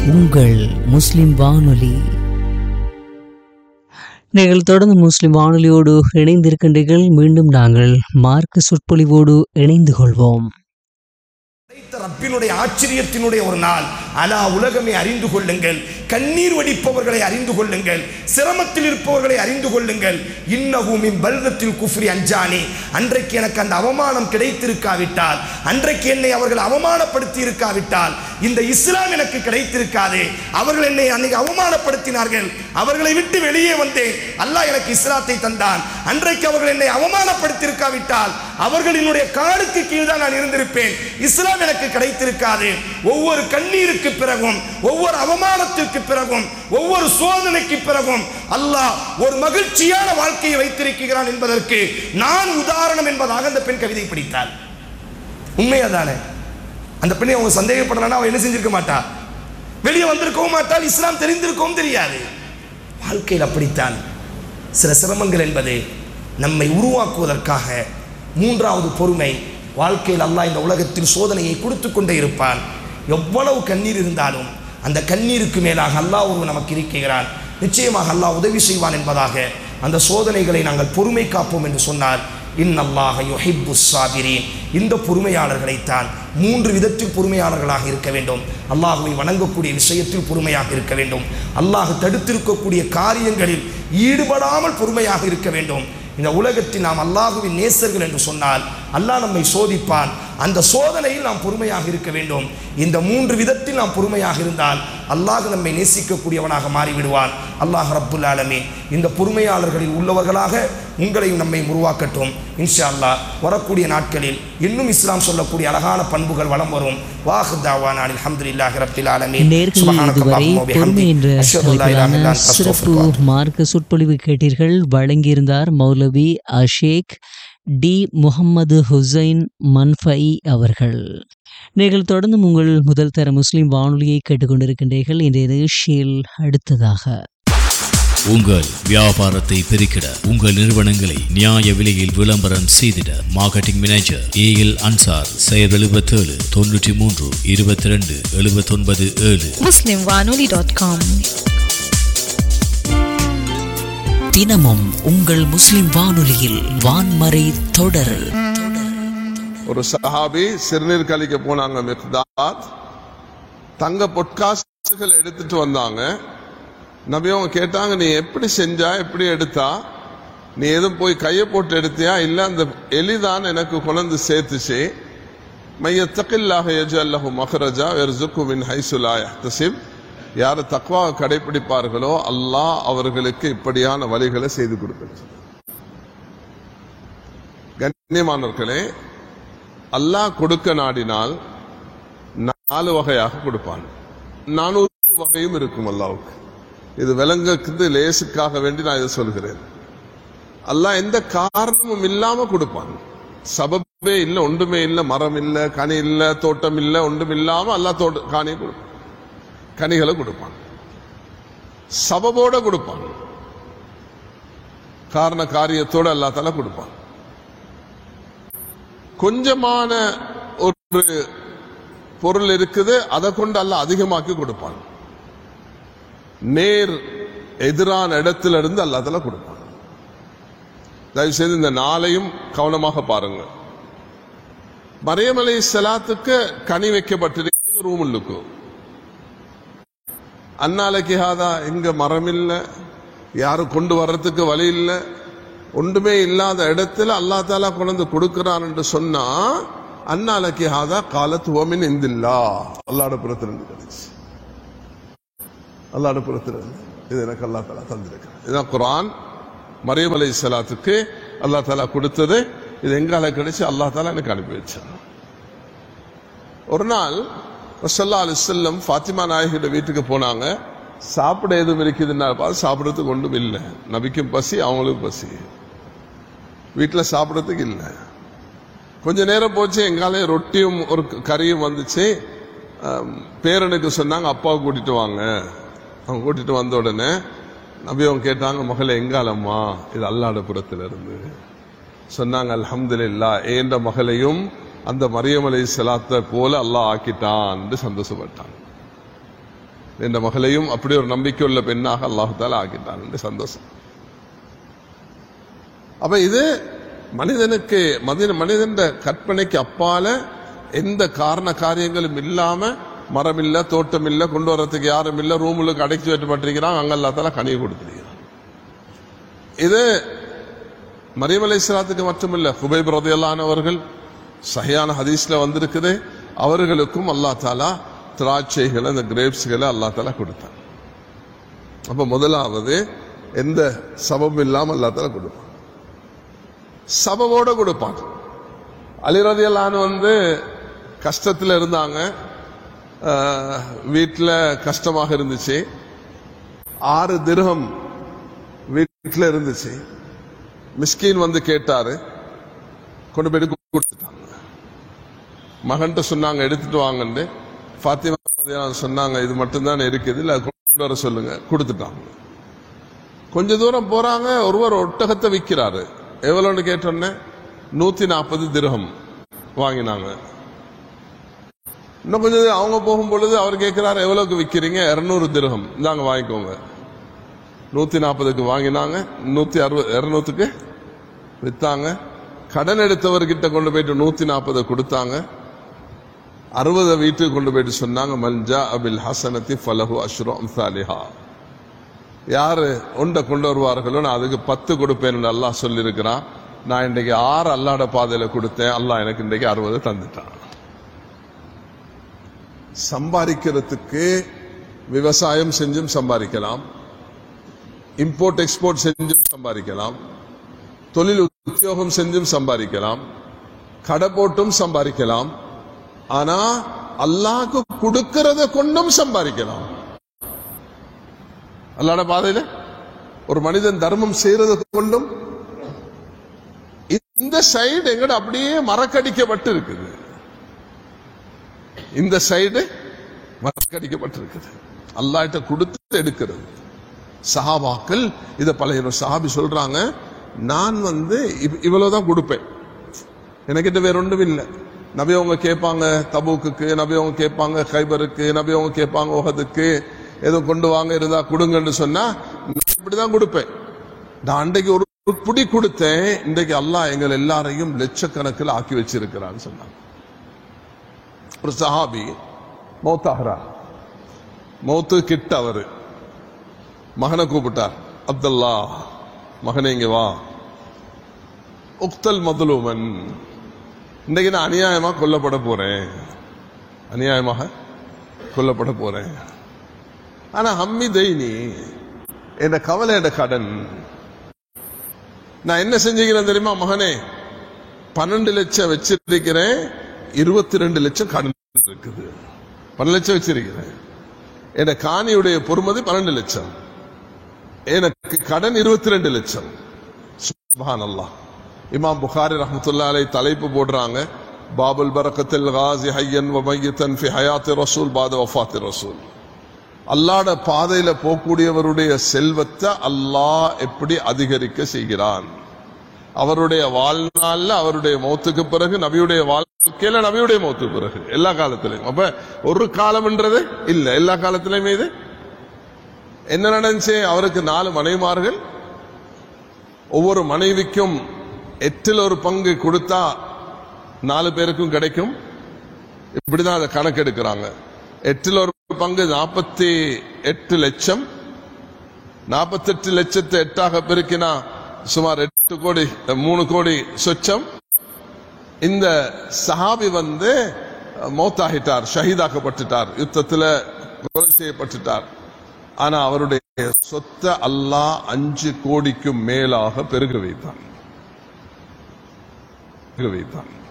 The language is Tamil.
உங்கள் முஸ்லிம் வானொலி நீங்கள் தொடர்ந்து முஸ்லிம் வானொலியோடு இணைந்திருக்கின்றீர்கள் மீண்டும் நாங்கள் மார்க்க சொற்பொழிவோடு இணைந்து கொள்வோம் படைத்த ரப்பினுடைய ஆச்சரியத்தினுடைய ஒரு நாள் அலா உலகமே அறிந்து கொள்ளுங்கள் கண்ணீர் வடிப்பவர்களை அறிந்து கொள்ளுங்கள் சிரமத்தில் இருப்பவர்களை அறிந்து கொள்ளுங்கள் இன்னகுமின் பல்தத்தில் குஃப்ரி அஞ்சானி அன்றைக்கு எனக்கு அந்த அவமானம் கிடைத்திருக்காவிட்டால் அன்றைக்கு என்னை அவர்கள் அவமானப்படுத்தி இருக்காவிட்டால் இந்த இஸ்லாம் எனக்கு கிடைத்திருக்காது அவர்கள் என்னை அன்னைக்கு அவமானப்படுத்தினார்கள் அவர்களை விட்டு வெளியே வந்தேன் அல்லாஹ் எனக்கு இஸ்லாத்தை தந்தான் அன்றைக்கு அவர்கள் என்னை அவமானப்படுத்தியிருக்காவிட்டால் அவர்களினுடைய காலுக்கு கீழ் தான் நான் இருந்திருப்பேன் இஸ்லாம் எனக்கு கிடைத்திருக்காது ஒவ்வொரு கண்ணீருக்கு பிறகும் ஒவ்வொரு அவமானத்திற்கு பிறகும் ஒவ்வொரு சோதனைக்கு பிறகும் அல்லாஹ் ஒரு மகிழ்ச்சியான வாழ்க்கையை வைத்திருக்கிறான் என்பதற்கு நான் உதாரணம் என்பதாக அந்த பெண் கவிதை படித்தாள் உண்மையாதானே அந்த பெண்ணை அவங்க சந்தேகப்படலன்னா அவன் என்ன செஞ்சிருக்க மாட்டா வெளியே வந்திருக்கவும் மாட்டால் இஸ்லாம் தெரிந்திருக்கவும் தெரியாது வாழ்க்கையில் அப்படித்தான் சில சிரமங்கள் என்பது நம்மை உருவாக்குவதற்காக மூன்றாவது பொறுமை வாழ்க்கையில் அல்லாஹ் இந்த உலகத்தில் சோதனையை கொடுத்து கொண்டே இருப்பான் எவ்வளவு கண்ணீர் இருந்தாலும் அந்த கண்ணீருக்கு மேலாக அல்லாஹ் ஒருவன் நமக்கு இருக்கிறான் நிச்சயமாக அல்லாஹ் உதவி செய்வான் என்பதாக அந்த சோதனைகளை நாங்கள் பொறுமை காப்போம் என்று சொன்னால் இன்னல்லாஹ யுஹிப்பு சாபிரீன் இந்த பொறுமையாளர்களைத்தான் மூன்று விதத்தில் பொறுமையாளர்களாக இருக்க வேண்டும் அல்லாஹுவை வணங்கக்கூடிய விஷயத்தில் பொறுமையாக இருக்க வேண்டும் அல்லாஹ் தடுத்திருக்கக்கூடிய காரியங்களில் ஈடுபடாமல் பொறுமையாக இருக்க வேண்டும் இந்த உலகத்தில் நாம் அல்லாஹுவின் நேசர்கள் என்று சொன்னால் அல்லாஹ் நம்மை சோதிப்பான் அந்த சோதனையில் நாம் பொறுமையாக இருக்க வேண்டும் இந்த மூன்று விதத்தில் நாம் பொறுமையாக இருந்தால் அல்லாஹ் நம்மை நேசிக்கக்கூடியவனாக மாறிவிடுவான் அல்லாஹ் ரப்புல் ஆலமீன் இந்த பொறுமையாளர்களில் உள்ளவர்களாக உங்களையும் நம்மை உருவாக்கட்டும் இன்ஷா அல்லாஹ் வரக்கூடிய நாட்களில் இன்னும் இஸ்லாம் சொல்லக்கூடிய அழகான பண்புகள் வளம் வரும் வாஹ் தாவான் அல்ஹம்துலில்லாஹி ரப்பில் ஆலமீன் நேர்கள் சுப்ஹானக இதுவரை அல்லாஹும்ம வ பொறுமை பிஹம்திக். என்ற அஷ்ஹது அல்லா இலாஹ இல்லா தலைப்பிலான அன்த சிறப்பு அஸ்தக்ஃபிருக்க வ மார்க்க சொற்பொழிவு கேட்டீர்கள் வழங்கியிருந்தார் மௌலவி அஷேக் டி முகம்மது ஹுசைன் மன்ஃபை அவர்கள் நீங்கள் தொடர்ந்து உங்கள் முதல் தர முஸ்லிம் வானொலியை கேட்டுக்கொண்டிருக்கின்றீர்கள் இன்றைய நிகழ்ச்சியில் அடுத்ததாக உங்கள் வியாபாரத்தை பெருக்கிட உங்கள் நிறுவனங்களை நியாய விலையில் விளம்பரம் செய்திட marketing manager A L Ansar செயல் எழுபத்தேழு தொண்ணூற்றி மூன்று இருபத்தி ரெண்டு எழுபத்தொன்பது ஏழு muslimwanoli.com தினமும் உங்கள் முஸ்லிம் வானொலியில் வான்மறை தொடர் ஒரு சஹாபி சிறுநீர் கழிக்க போனாங்க மிக்தாத் தங்க பொட்காசுகள் எடுத்துட்டு வந்தாங்க நபி அவங்க கேட்டாங்க நீ எப்படி செஞ்சா எப்படி எடுத்தா நீ எதுவும் போய் கையை போட்டு எடுத்தியா இல்ல அந்த எலிதான் எனக்கு கொண்டு சேர்த்துச்சு மையத்தக்கில்லாக எஜல்லஹு மஹரஜா வெர்சுக்கு மின் ஹைசுலா யஹ்தசிப் யார் தக்வா கடைபிடிப்பார்களோ அல்லாஹ் அவர்களுக்கு இப்படியான வழிகளை செய்து கொடுக்கிறது கண்ணியமானவர்களே அல்லாஹ் கொடுக்க நாடினால் நாலு வகையாக கொடுப்பான் நானூறு வகையும் இருக்கும் அல்லாவுக்கு இது விலங்குக்கு லேசுக்காக வேண்டி நான் இதை சொல்கிறேன் அல்லாஹ் எந்த காரணமும் இல்லாம கொடுப்பான் சபபே இல்ல ஒன்றுமே இல்ல மரம் இல்ல கனி இல்ல தோட்டம் இல்ல ஒன்றும் இல்லாம அல்லாஹ் தோட்ட காணியை கொடுப்பான் கனிகளை கொடுப்பான் சபபோட கொடுப்பான் காரண காரியத்தோட அல்லா தலா கொடுப்பான் கொஞ்சமான ஒரு பொருள் இருக்குது அதை கொண்டு அல்ல அதிகமாக்கி கொடுப்பான் நேர் எதிரான இடத்துல இருந்து அல்லாதல கொடுப்பான் தயவு செய்து இந்த நாளையும் கவனமாக பாருங்க மரியமலை செலாத்துக்கு கனி வைக்கப்பட்டிருக்கிறது ரூமுள்ளுக்கு அன்னாலைக்கு ஹாதா எங்க மரம் இல்ல யாரும் கொண்டு வர்றதுக்கு வழி இல்லை ஒன்றுமே இல்லாத இடத்துல அல்லா தாலா கொண்டு வந்து கொடுக்கிறான் என்று சொன்னா அன்னாலைக்கு ஹாதா காலத்து ஓமின் இந்தில்லா அல்லாட புறத்திலிருந்து கிடைச்சு அல்லாட புறத்திலிருந்து இது எனக்கு அல்லா தாலா தந்திருக்கிறான் இதுதான் குரான் மரியம் அலை சலாத்துக்கு அல்லா தாலா கொடுத்தது இது எங்கால கிடைச்சு அல்லா தாலா எனக்கு அனுப்பி வச்சான் ஒரு நாள் ரசல்லா அலிசல்லம் ஃபாத்திமா நாயகியோட வீட்டுக்கு போனாங்க சாப்பிட எதுவும் இருக்குதுன்னா பார்த்து சாப்பிடறதுக்கு ஒன்றும் இல்லை நபிக்கும் பசி அவங்களுக்கும் பசி வீட்டில் சாப்பிடறதுக்கு இல்லை கொஞ்ச நேரம் போச்சு எங்காலே ரொட்டியும் ஒரு கறியும் வந்துச்சு ஆம், பேரனுக்கு சொன்னாங்க அப்பாவை கூட்டிட்டு வாங்க அவங்க கூட்டிட்டு வந்த உடனே நபி அவங்க கேட்டாங்க மகளே எங்காலம்மா இது அல்லாட புறத்துல இருந்து சொன்னாங்க அல்ஹம்துலில்லா ஏந்த மகளையும் அந்த மரியமலை செலாத்த போல அல்லாஹ் ஆக்கிட்டான் என்று சந்தோஷப்பட்டாங்க என்ற மகளையும் அப்படி ஒரு நம்பிக்கையுள்ள பெண்ணாக அல்லாஹு தாலா ஆக்கிட்டான் என்று சந்தோஷம் அப்ப இது மனிதனுக்கு மனித மனிதன் கற்பனைக்கு அப்பால எந்த காரண காரியங்களும் இல்லாம மரம் இல்ல தோட்டம் இல்ல கொண்டு வரதுக்கு யாரும் இல்ல ரூமுக்கு அடைச்சி வைக்கப்பட்டிருக்கிறான் அங்க எல்லாத்தால கனியை கொடுத்திருக்கிறான் இது மரியம் அலைஹிஸ்ஸலாத்துக்கு மட்டுமில்ல ஹுபைப் ரதியல்லானவர்கள் சஹியான ஹதீஸ்ல வந்திருக்குது அவர்களுக்கும் அல்லா தாலா திராட்சைகளை அந்த கிரேப்ஸ்களை அல்லா தாலா கொடுத்தான் அப்ப முதலாவது எந்த சபமும் இல்லாம அல்லா தாலா கொடுப்பான் சபவோட கொடுப்பான் அலிரதியல்லான்னு வந்து கஷ்டத்தில் இருந்தாங்க வீட்டில் கஷ்டமாக இருந்துச்சு ஆறு திரகம் வீட்டில் இருந்துச்சு மிஸ்கின் வந்து கேட்டாரு கொண்டு போய் கொடுத்துட்டாங்க மகன்கிட்ட சொன்னாங்க எடுத்துட்டு வாங்கன்னு ஃபாத்திமா ரலியல்லாஹு சொன்னாங்க இது மட்டும்தான் இருக்குது இல்லை கொண்டு வர சொல்லுங்க கொடுத்துட்டாங்க கொஞ்ச தூரம் போறாங்க ஒருவர் ஒட்டகத்தை விற்கிறாரு எவ்வளோன்னு கேட்டோன்னே நூத்தி நாற்பது திரகம் வாங்கினாங்க இன்னும் கொஞ்சம் தூரம் அவங்க போகும் பொழுது அவர் கேட்கிறாரு எவ்வளவுக்கு விற்கிறீங்க இருநூறு திரகம் இந்தாங்க வாங்கிக்கோங்க நூத்தி நாற்பதுக்கு வாங்கினாங்க நூத்தி அறுபது இருநூத்துக்கு வித்தாங்க கடன் எடுத்தவர்கிட்ட கொண்டு போயிட்டு நூத்தி நாற்பதை கொடுத்தாங்க அறுபதை வீட்டுக்கு கொண்டு போயிட்டு சொன்னாங்க மல்ஜா அபில் ஹசனத்தி ஃபலஹு அஷ்ரு அம்சாலிஹா யாரு ஒன்றை கொண்டு வருவார்களோ நான் அதுக்கு பத்து கொடுப்பேன் அல்லாஹ் சொல்லியிருக்கிறான் நான் இன்றைக்கு ஆறு அல்லாட பாதையில கொடுத்தேன் அல்லாஹ் எனக்கு இன்றைக்கு அறுபது தந்துட்டான் சம்பாதிக்கிறதுக்கு விவசாயம் செஞ்சும் சம்பாதிக்கலாம் இம்போர்ட் எக்ஸ்போர்ட் செஞ்சும் சம்பாதிக்கலாம் தொழில் உத்தியோகம் செஞ்சும் சம்பாதிக்கலாம் கடை போட்டும் சம்பாதிக்கலாம் ஆனா அல்லாஹ்க்கு கொடுக்கறத கொண்டும் சம்பாதிக்கலாம் அல்லாட பாதையில ஒரு மனிதன் தர்மம் செய்யறது கொண்டும் இந்த சைடு எங்கட அப்படியே மறக்கடிக்கப்பட்டு இருக்குது இந்த சைடு மறக்கடிக்கப்பட்டிருக்குது அல்லாஹ்ட்ட கொடுத்து எடுக்கிறது சஹாபாக்கள் இத பழைய சஹாபி சொல்றாங்க நான் வந்து இவ்- இவ்வளவுதான் கொடுப்பேன் எனக்கிட்ட வேற ஒன்றும் இல்லை நபி அவங்க கேட்பாங்க தபூக்குக்கு நபி அவங்க கேட்பாங்க கைபருக்கு நபி அவங்க கேட்பாங்க உகதுக்கு எதுவும் கொண்டு வாங்க இருந்தா கொடுங்கன்னு சொன்னா நான் இப்படிதான் கொடுப்பேன் நான் அன்றைக்கு ஒரு ஒரு புடி கொடுத்தேன் இன்றைக்கு அல்லாஹ் எங்கள் எல்லாரையும் லட்சக்கணக்கில் ஆக்கி வச்சிருக்கிறான்னு சொன்னாங்க ஒரு சஹாபி மௌத்தாகிறா மௌத்து கிட்ட அவரு மகனை கூப்பிட்டார் அப்துல்லா மகனே இங்க வா உக்தல் மதுலூமன் இன்னைக்கு நான் அநியாயமா கொல்லப்பட போறேன் அநியாயமாக கொல்லப்பட போறேன் ஆனா ஹம்மி தைனி என் கவலை என் கடன் நான் என்ன செஞ்சுக்கிறேன் தெரியுமா மகனே பன்னெண்டு லட்சம் வச்சிருக்கிறேன் இருபத்தி ரெண்டு லட்சம் கடன் இருக்குது பன்னெண்டு லட்சம் வச்சிருக்கிறேன் என் காணியுடைய பொறுமதி பன்னெண்டு லட்சம் எனக்கு கடன் இருபத்தி ரெண்டு லட்சம் சுபான் அல்லாஹ் இமாம் புகாரி ரஹமத்துல்லா அலை தலைப்பு போடுறாங்க பாபுல் பரக்கத்தில் காசி ஹையன் வ மையத்தன் ஃபி ஹயாத்தி ரசூல் பாத வஃபாத்தி ரசூல் அல்லாட பாதையில போகக்கூடியவருடைய செல்வத்தை அல்லாஹ் எப்படி அதிகரிக்க செய்கிறான் அவருடைய வாழ்நாள்ல அவருடைய மௌத்துக்கு பிறகு நபியுடைய வாழ்க்கையில நபியுடைய மௌத்துக்கு பிறகு எல்லா காலத்திலையும் அப்ப ஒரு காலம்ன்றது இல்ல எல்லா காலத்திலையுமே இது என்ன நடந்துச்சு அவருக்கு நாலு மனைவிமார்கள் ஒவ்வொரு மனைவிக்கும் எட்டில் ஒரு பங்கு கொடுத்தா நாலு பேருக்கும் கிடைக்கும் இப்படிதான் அதை கணக்கெடுக்கிறாங்க எட்டில் ஒரு பங்கு நாற்பத்தி எட்டு லட்சம் நாற்பத்தெட்டு லட்சத்தை எட்டாக பெருக்கினா சுமார் எட்டு கோடி மூணு கோடி சொச்சம் இந்த சஹாபி வந்து மௌத்தாகிட்டார் ஷஹீதாக்கப்பட்டுட்டார் யுத்தத்துல கொலை செய்யப்பட்டுட்டார் ஆனா அவருடைய சொத்தை அல்லாஹ் அஞ்சு கோடிக்கும் மேலாக பெருக வைத்தான் பெருக வைத்தான்